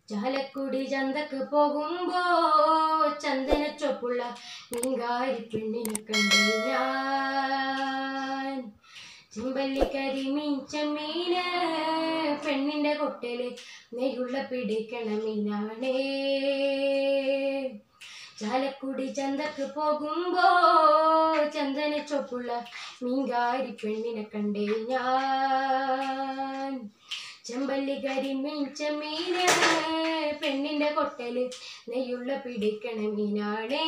ചാലക്കുടി ചന്തക്ക് പോകുമ്പോ ചന്ദന ചൊപ്പുള്ള മീൻകാരി പെണ്ണിനെ കണ്ടു ഞാൻ ചെമ്പല്ലിക്കരി മീൻ ചെമ്മീന് പെണ്ണിന്റെ കൊട്ടല് നെയ്യുള്ള പിടിക്കണ മീനാണേ ചാലക്കുടി ചന്തക്ക് പോകുമ്പോ ചന്ദന ചൊപ്പുള്ള മീൻകാരി പെണ്ണിനെ കണ്ടേ ഞാൻ ചെമ്പല്ലി കരിമീൻ ചെമ്മീന് പെണ്ണിന്റെ കൊട്ടല് നെയ്യുള്ള പിടിക്കണ മീനാണേ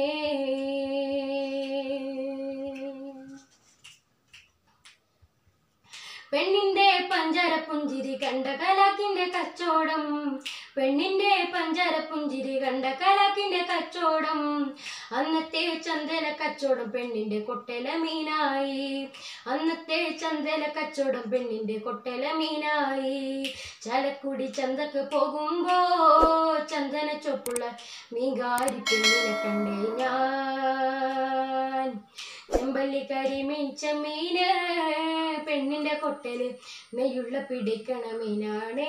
പെണ്ണിന്റെ പഞ്ചാര പുഞ്ചിരി കണ്ട കലാക്കിന്റെ കച്ചോടം പെണ്ണിന്റെ പഞ്ചാര പുഞ്ചിരി കണ്ട കലാക്കിന്റെ കച്ചോടം അന്നത്തെ ചന്ദന കച്ചോടം പെണ്ണിന്റെ കൊട്ടല മീനായി അന്നത്തെ ചന്ദന കച്ചോടം പെണ്ണിന്റെ കൊട്ടല മീനായി ചാലക്കുടി ചന്തക്ക് പോകുമ്പോ ചന്ദന ചൊപ്പുള്ള മീൻകാരി പെണ്ണിനെ കണ്ടേ ഞാൻ ചെമ്പല്ലി കരിമീൻ ചെമ്മീന് പെണ്ണിന്റെ കൊട്ടല് നെയ്യുള്ള പിടിക്കണ മീനാണേ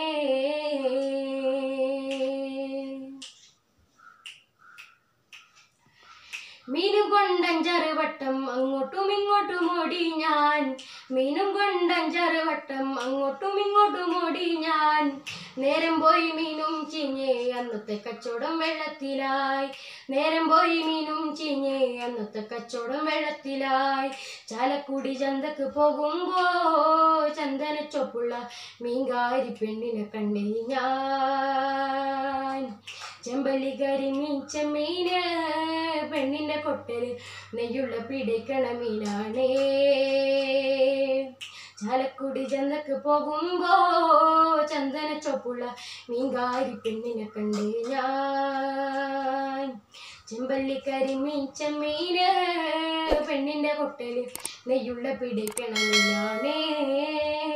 മീനും കൊണ്ടഞ്ചാറ് വട്ടം അങ്ങോട്ടും ഇങ്ങോട്ടും ഓടി ഞാൻ മീനും കൊണ്ടഞ്ചാറ് വട്ടം അങ്ങോട്ടും ഇങ്ങോട്ടും ഓടി ഞാൻ നേരം പോയി മീനും ചിഞ്ഞേ അന്നത്തെ കച്ചവടം വെള്ളത്തിലായി നേരം പോയി മീനും ചിഞ്ഞേ അന്നത്തെ കച്ചവടം വെള്ളത്തിലായി ചാലക്കുടി ചന്തക്ക് പോകുമ്പോ ചന്ദന ചൊപ്പുള്ള മീൻകാരി പെണ്ണിനെ കണ്ടേ ഞാൻ ചെമ്പല്ലി കരിമീൻ ചെമ്മീന് പെണ്ണിന്റെ കൊട്ടല് നെയ്യുള്ള പിടിക്കണ മീനാണേ ചാലക്കുടി ചന്തക്ക് പോകുമ്പോ ചന്ദന ചൊപ്പുള്ള മീൻകാരി പെണ്ണിനെ കണ്ടേ ഞാൻ ചെമ്പല്ലി കരിമീൻ ചെമ്മീന് പെണ്ണിന്റെ കൊട്ടല് നെയ്യുള്ള പിടിക്കണ മീനാണേ